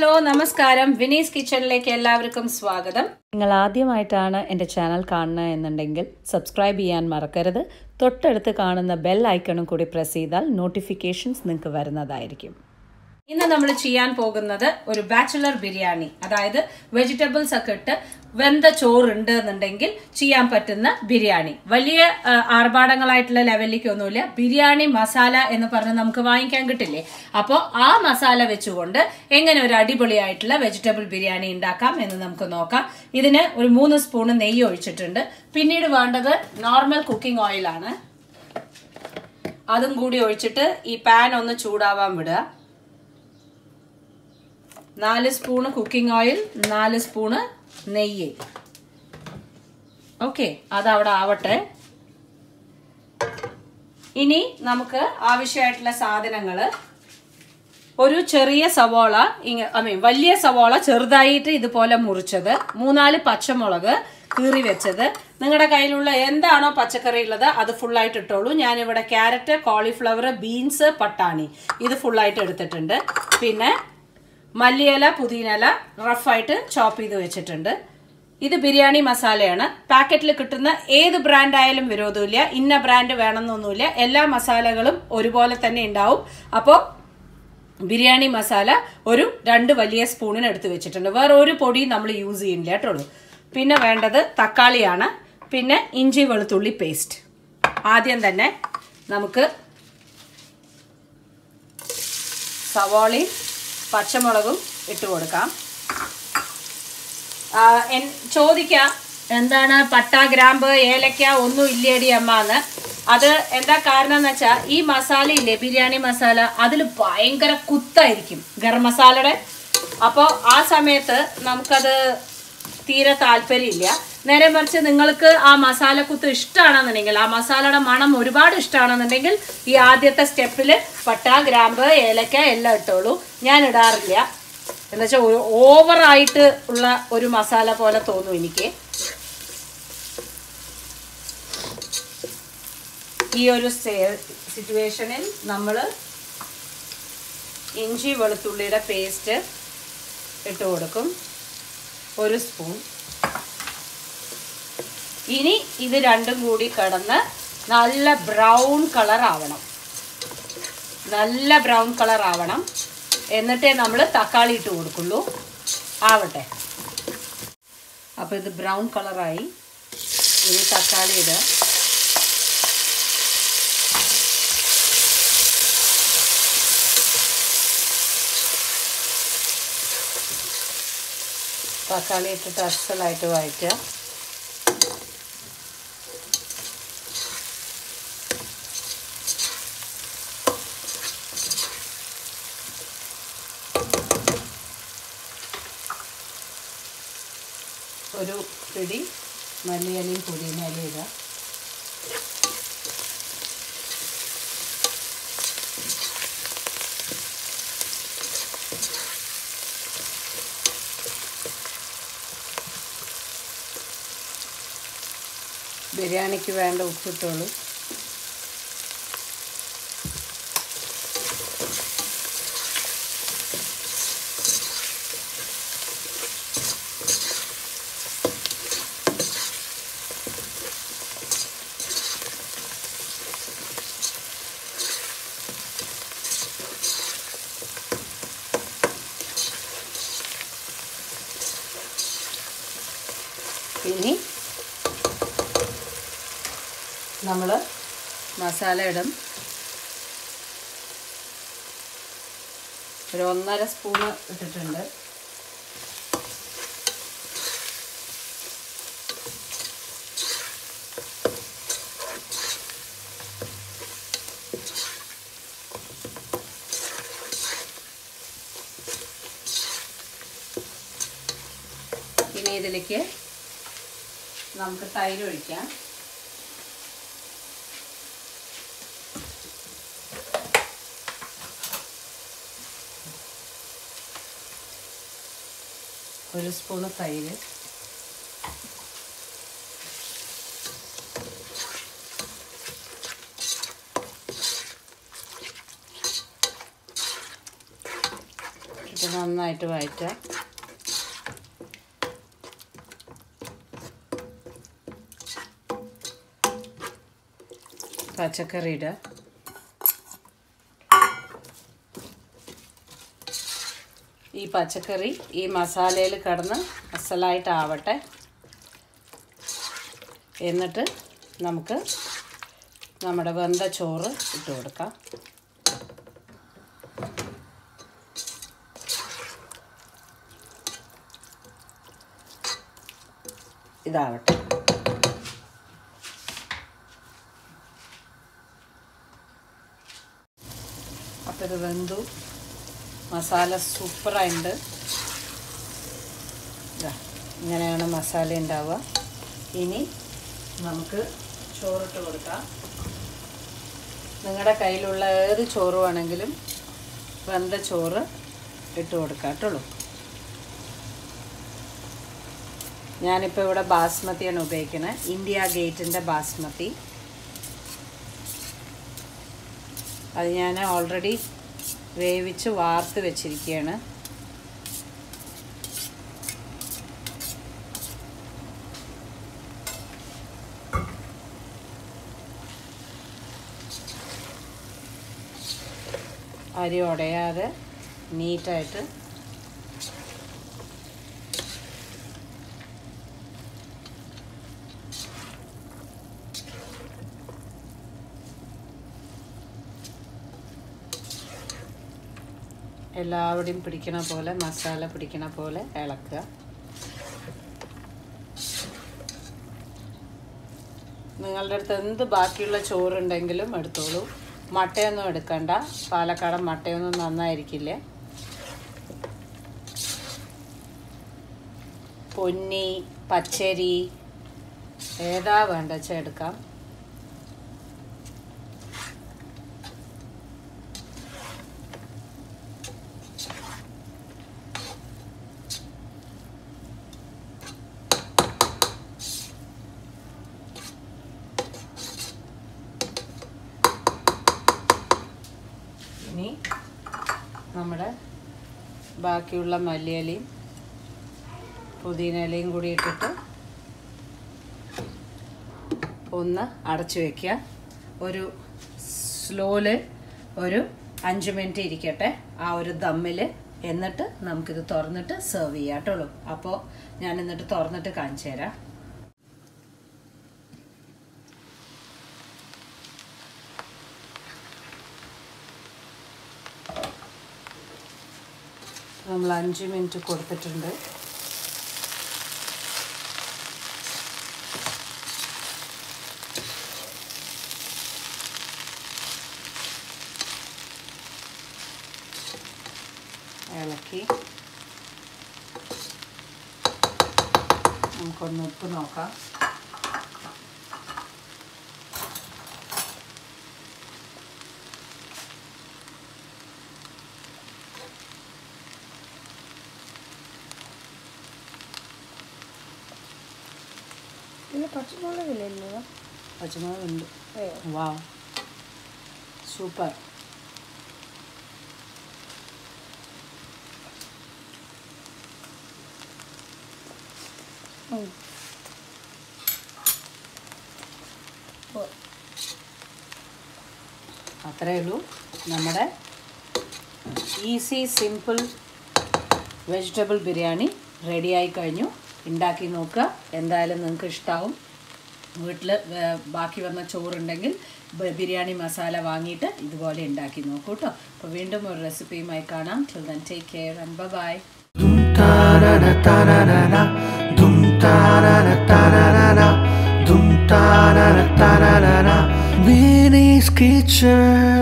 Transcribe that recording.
Hello നമസ്കാരം വിനീസ് കിച്ചണിലേക്ക് എല്ലാവർക്കും സ്വാഗതം നിങ്ങൾ ആദ്യമായിട്ടാണ് എൻ്റെ ചാനൽ കാണുന്നത് എന്നുണ്ടെങ്കിൽ സബ്സ്ക്രൈബ് ചെയ്യാൻ മറക്കരുത് തൊട്ടടുത്ത് കാണുന്ന ബെൽ ഐക്കണും കൂടി പ്രസ് ചെയ്താൽ നോട്ടിഫിക്കേഷൻസ് നിങ്ങൾക്ക് വരുന്നതായിരിക്കും ഇന്ന് നമ്മൾ ചെയ്യാൻ പോകുന്നത് ഒരു ബാച്ചുലർ ബിരിയാണി അതായത് വെജിറ്റബിൾസ് ഒക്കെ ഇട്ട് വെന്ത ചോറുണ്ട് എന്നുണ്ടെങ്കിൽ ചെയ്യാൻ പറ്റുന്ന ബിരിയാണി വലിയ ആ, ആർഭാടങ്ങളായിട്ടുള്ള ലെവലിലേക്കൊന്നുമില്ല ബിരിയാണി മസാല എന്ന് പറഞ്ഞ് നമുക്ക് വാങ്ങിക്കാൻ കിട്ടില്ലേ അപ്പോൾ ആ മസാല വെച്ചുകൊണ്ട് എങ്ങനെ ഒരു അടിപൊളിയായിട്ടുള്ള വെജിറ്റബിൾ ബിരിയാണി ഉണ്ടാക്കാം എന്ന് നമുക്ക് നോക്കാം ഇതിന് ഒരു മൂന്ന് സ്പൂണ് നെയ്യ് ഒഴിച്ചിട്ടുണ്ട് പിന്നീട് വേണ്ടത് നോർമൽ കുക്കിംഗ് ഓയിലാണ് അതും കൂടി ഒഴിച്ചിട്ട് ഈ പാൻ ഒന്ന് ചൂടാവാൻ വിടുക നാല് സ്പൂണ് കുക്കിംഗ് ഓയിൽ നാല് സ്പൂണ് നെയ്യ് ഓക്കെ അതവിടെ ആവട്ടെ ഇനി നമുക്ക് ആവശ്യമായിട്ടുള്ള സാധനങ്ങള് ഒരു ചെറിയ സവോള ഇങ്ങ ഐ മീൻ വലിയ സവോള ചെറുതായിട്ട് ഇതുപോലെ മുറിച്ചത് മൂന്നാല് പച്ചമുളക് കീറി വെച്ചത് നിങ്ങളുടെ കയ്യിലുള്ള എന്താണോ പച്ചക്കറി ഉള്ളത് അത് ഫുള്ളായിട്ട് ഇട്ടോളൂ ഞാനിവിടെ ക്യാരറ്റ് കോളിഫ്ലവർ ബീൻസ് പട്ടാണി ഇത് ഫുള്ളായിട്ട് എടുത്തിട്ടുണ്ട് പിന്നെ മല്ലിയില പുതിനയില റഫായിട്ട് ചോപ്പ് ചെയ്ത് വെച്ചിട്ടുണ്ട് ഇത് ബിരിയാണി മസാലയാണ് പാക്കറ്റിൽ കിട്ടുന്ന ഏത് ബ്രാൻഡ് ആയാലും വിരോധമില്ല ഇന്ന ബ്രാൻഡ് വേണമെന്നൊന്നുമില്ല എല്ലാ മസാലകളും ഒരുപോലെ തന്നെ ഉണ്ടാവും അപ്പോൾ ബിരിയാണി മസാല ഒരു രണ്ട് വലിയ സ്പൂണിന് എടുത്ത് വെച്ചിട്ടുണ്ട് വേറെ ഒരു പൊടി നമ്മൾ യൂസ് ചെയ്യുന്നില്ല കേട്ടോ പിന്നെ വേണ്ടത് തക്കാളിയാണ് പിന്നെ ഇഞ്ചി വെളുത്തുള്ളി പേസ്റ്റ് ആദ്യം തന്നെ നമുക്ക് സവാളയും പച്ചമുളകും ഇട്ട് കൊടുക്കാം ആ, എൻ- ചോദിക്കാം എന്താണ് പട്ട ഗ്രാമ്പ് ഏലക്ക ഒന്നും ഇല്ലേടി അമ്മ എന്ന് അത് എന്താ കാരണം എന്ന് വെച്ചാൽ ഈ മസാല ഇല്ലേ ബിരിയാണി മസാല അതിൽ ഭയങ്കര കുത്തായിരിക്കും ഗരം മസാലയുടെ അപ്പോൾ ആ സമയത്ത് നമുക്കത് തീരെ താല്പര്യമില്ല നേരെ മറിച്ച് നിങ്ങൾക്ക് ആ മസാലക്കുത്ത് ഇഷ്ടമാണെന്നുണ്ടെങ്കിൽ ആ മസാലയുടെ മണം ഒരുപാട് ഇഷ്ടമാണെന്നുണ്ടെങ്കിൽ ഈ ആദ്യത്തെ സ്റ്റെപ്പിൽ പട്ട ഗ്രാമ്പ് ഏലക്ക എല്ലാം ഇട്ടോളൂ ഞാൻ ഇടാറില്ല എന്നുവെച്ചാൽ ഓവറായിട്ട് ഉള്ള ഒരു മസാല പോലെ തോന്നും എനിക്ക് ഈ ഒരു സിറ്റുവേഷനിൽ നമ്മൾ ഇഞ്ചി വെളുത്തുള്ളിയുടെ പേസ്റ്റ് ഇട്ട് കൊടുക്കും ഒരു സ്പൂൺ ഇനി ഇത് രണ്ടും കൂടി കിടന്ന് നല്ല ബ്രൗൺ കളർ ആവണം നല്ല ബ്രൗൺ കളർ ആവണം എന്നിട്ടേ നമ്മൾ തക്കാളി ഇട്ട് കൊടുക്കുള്ളൂ ആവട്ടെ അപ്പോൾ ഇത് ബ്രൗൺ കളറായി ഇനി തക്കാളി ഇടുക തക്കാളി ഇട്ടിട്ട് അസലായിട്ട് വഴറ്റുക ഒരു പിടി മല്ലിയിലയും പുതിനയിലയും ഇടുക ബിരിയാണിക്ക് വേണ്ട ഉപ്പിട്ടോളൂ ഇനി നമ്മൾ മസാല ഇടും ഒരു ഒന്നര സ്പൂണ് ഇട്ടിട്ടുണ്ട് ഇനി ഇതിലേക്ക് നമുക്ക് തൈര് ഒഴിക്കാം ഒരു സ്പൂണ് തൈര് ഇത് നന്നായി നന്നായിട്ട് വഴറ്റുക പച്ചക്കറി ഇടുക ഈ പച്ചക്കറി ഈ മസാലയിൽ കിടന്ന് അസലായിട്ടാവട്ടെ എന്നിട്ട് നമുക്ക് നമ്മുടെ വെന്ത ചോറ് ഇട്ട് കൊടുക്കാം ഇതാവട്ടെ അപ്പോൾ ഇത് വെന്തു മസാല സൂപ്പറായിട്ടുണ്ട് ഇതാ ഇങ്ങനെയാണ് മസാല ഉണ്ടാവുക ഇനി നമുക്ക് ചോറിട്ട് കൊടുക്കാം നിങ്ങളുടെ കയ്യിലുള്ള ഏത് ചോറ് വേണമെങ്കിലും വെന്ത ചോറ് ഇട്ട് കൊടുക്കാം കേട്ടുള്ളൂ ഞാനിപ്പോൾ ഇവിടെ ബാസ്മതിയാണ് ഉപയോഗിക്കുന്നത് ഇന്ത്യ ഗേറ്റിൻ്റെ ബാസ്മതി അത് ഞാൻ ഓൾറെഡി വേവിച്ച് വാർത്ത് വെച്ചിരിക്കുകയാണ് അരി ഉടയാതെ നീറ്റായിട്ട് എല്ലാവിടെയും പിടിക്കണ പോലെ മസാല പിടിക്കണ പോലെ ഇളക്കുക നിങ്ങളുടെ അടുത്ത് എന്ത് ബാക്കിയുള്ള ചോറുണ്ടെങ്കിലും എടുത്തോളൂ മട്ടയൊന്നും എടുക്കണ്ട പാലക്കാടൻ മട്ടയൊന്നും നന്നായിരിക്കില്ല പൊന്നി പച്ചരി ഏതാ വേണ്ട വെച്ചാൽ എടുക്കാം ഇനി നമ്മുടെ ബാക്കിയുള്ള മല്ലിയിലയും പുതിന ഇലയും കൂടി ഇട്ടിട്ട് ഒന്ന് അടച്ചു വയ്ക്കുക ഒരു സ്ലോല് ഒരു അഞ്ച് മിനിറ്റ് ഇരിക്കട്ടെ ആ ഒരു ദമ്മിൽ എന്നിട്ട് നമുക്കിത് തുറന്നിട്ട് സെർവ് ചെയ്യാം കേട്ടുള്ളൂ അപ്പോൾ ഞാൻ എന്നിട്ട് തുറന്നിട്ട് കാണിച്ചു തരാം നമ്മൾ അഞ്ച് മിനിറ്റ് കൊടുത്തിട്ടുണ്ട് ഇളക്കി നമുക്കൊന്ന് ഉപ്പ് നോക്കാം ഇതിന് പച്ചമുളകില്ലല്ലോ പച്ചമുളകുണ്ട് ഏ വാ സൂപ്പർ ഉം. ഓ, അത്രയേ ഉള്ളൂ നമ്മുടെ ഈസി സിമ്പിൾ വെജിറ്റബിൾ ബിരിയാണി റെഡിയായി കഴിഞ്ഞു ഉണ്ടാക്കി നോക്കുക എന്തായാലും നിങ്ങൾക്ക് ഇഷ്ടമാവും വീട്ടിൽ ബാക്കി വന്ന ചോറുണ്ടെങ്കിൽ ബ- ബിരിയാണി മസാല വാങ്ങിയിട്ട് ഇതുപോലെ ഉണ്ടാക്കി നോക്കൂ കേട്ടോ അപ്പോൾ വീണ്ടും ഒരു റെസിപ്പിയുമായി കാണാം till then take care and bye Dum ta ra ra ta ra ra ra dum ta ra ra ta ra ra ra dum ta ra ra ta ra ra ra Vinny's Kitchen